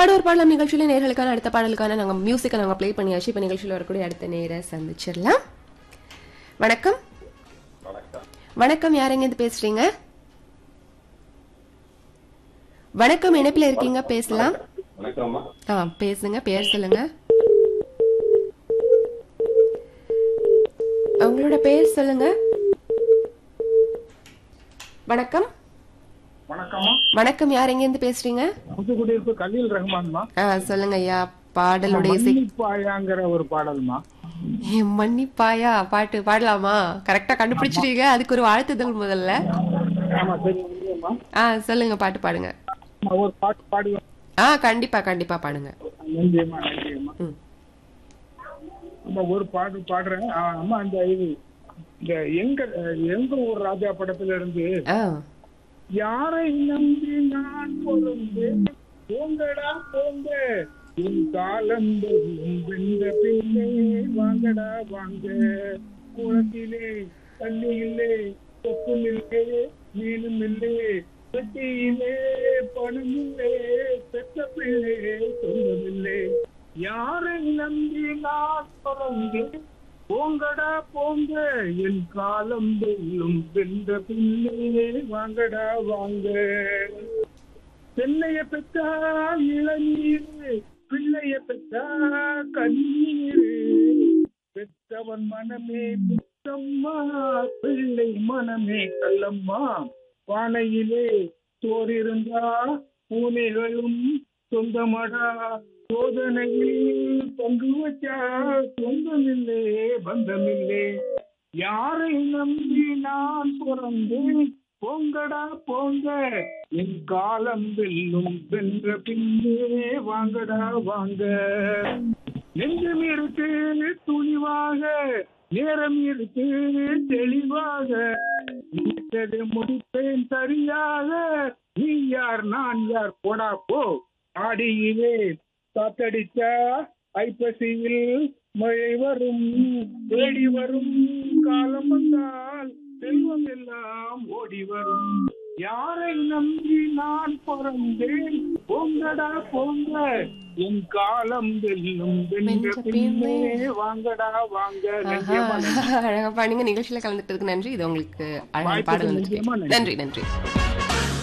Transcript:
பாடோர் பாடலாம் நிகழ்ச்சியில நேர்களுக்கான அடுத்த பாடலுக்கான நாங்க மியூசிக்கை நாங்க ப்ளே பண்ணியாச்சு இப்ப நிகழ்ச்சியில் வரக்கூடிய அடுத்த நேர சந்திச்சிடலாம் வணக்கம் வணக்கம் யாருங்க இது பேசுறீங்க வணக்கம் இணைப்பில் இருக்கீங்க பேசலாம் வணக்கம்மா ஆ பேசுங்க பேர் சொல்லுங்க உங்களோட பேர் சொல்லுங்க வணக்கம் வணக்கம்மா வணக்கம் யார் எங்க இருந்து பேசுறீங்க புதுக்குடியிருப்பு கலீல் ரஹ்மான்மா ஆ சொல்லுங்க ஐயா பாடலுடைய இசை மன்னிப்பாயாங்கிற ஒரு பாடல்மா ஏ, மன்னிப்பாயா பாட்டு பாடலாமா கரெக்டா கண்டுபிடிச்சிட்டீங்க அதுக்கு ஒரு வாழ்த்துதல் முதல்ல ஆமா சரி நன்றியம்மா. ஆ சொல்லுங்க பாட்டு பாடுங்க நான் ஒரு பாட்டு பாடுவேன் ஆ கண்டிப்பா கண்டிப்பா பாடுங்க நன்றியம்மா நன்றியம்மா ம். அம்மா ஒரு பாட்டு பாடுறேன் ஆ, அம்மா அந்த இது இந்த எங்க எங்க ஊர் ராஜா படத்துல இருந்து ஆ யாரை நம்பி நான் பொருந்து போங்கடா போங்க என் காலம் வெந்த பின்னே வாங்கடா வாங்க குளத்திலே தண்ணி இல்லை சொப்பும் இல்லை மீனும் இல்லை பெட்டியிலே பணம் இல்லை பெற்ற பிள்ளை சொந்தமில்லை யாரை நம்பி நான் பிறந்து போங்கடா போங்க என் காலம் வெல்லும் வென்ற பின்னே வாங்கடா வாங்க சென்னைய பெற்றா இளநீர் பிள்ளைய பெற்றா கண்ணீர் பெற்றவன் மனமே பெற்றம்மா பிள்ளை மனமே கல்லம்மா பானையிலே சோறிருந்தா பூனைகளும் சொந்தமடா சோதனையில் பங்கு வச்சா சொந்தமில்லே பந்தமில்லே யாரை நம்பி நான் பிறந்தேன் போங்கடா போங்க என் காலம் வெல்லும் வென்ற பின்னே வாங்கடா வாங்க நெஞ்சம் இருக்கு துணிவாக நேரம் இருக்கு தெளிவாக நினைத்ததை முடிப்பேன் சரியாக நீ யார் நான் யார் போடா போ ஆடியிலே காத்தடிச்சா ஐப்பசியில் மழை வரும் தேடி வரும் காலம் வந்தால் செல்வம் எல்லாம் ஓடி வரும் யாரை நம்பி நான் பிறந்தேன் போங்கடா போங்க என் காலம் வெல்லும் வென்ற வென்ற பின்னே பின்னே. வாங்கடா வாங்க ஆஹா, நன்றியம்மா, நன்றி. அழகா பாடுங்க நிகழ்ச்சியில கலந்துட்டதுக்கு நன்றி இது உங்களுக்கு அழகான வாய்ப்புக்கு பாடல் நன்றியம்மா, வந்துட்டு நன்றி. நன்றி நன்றி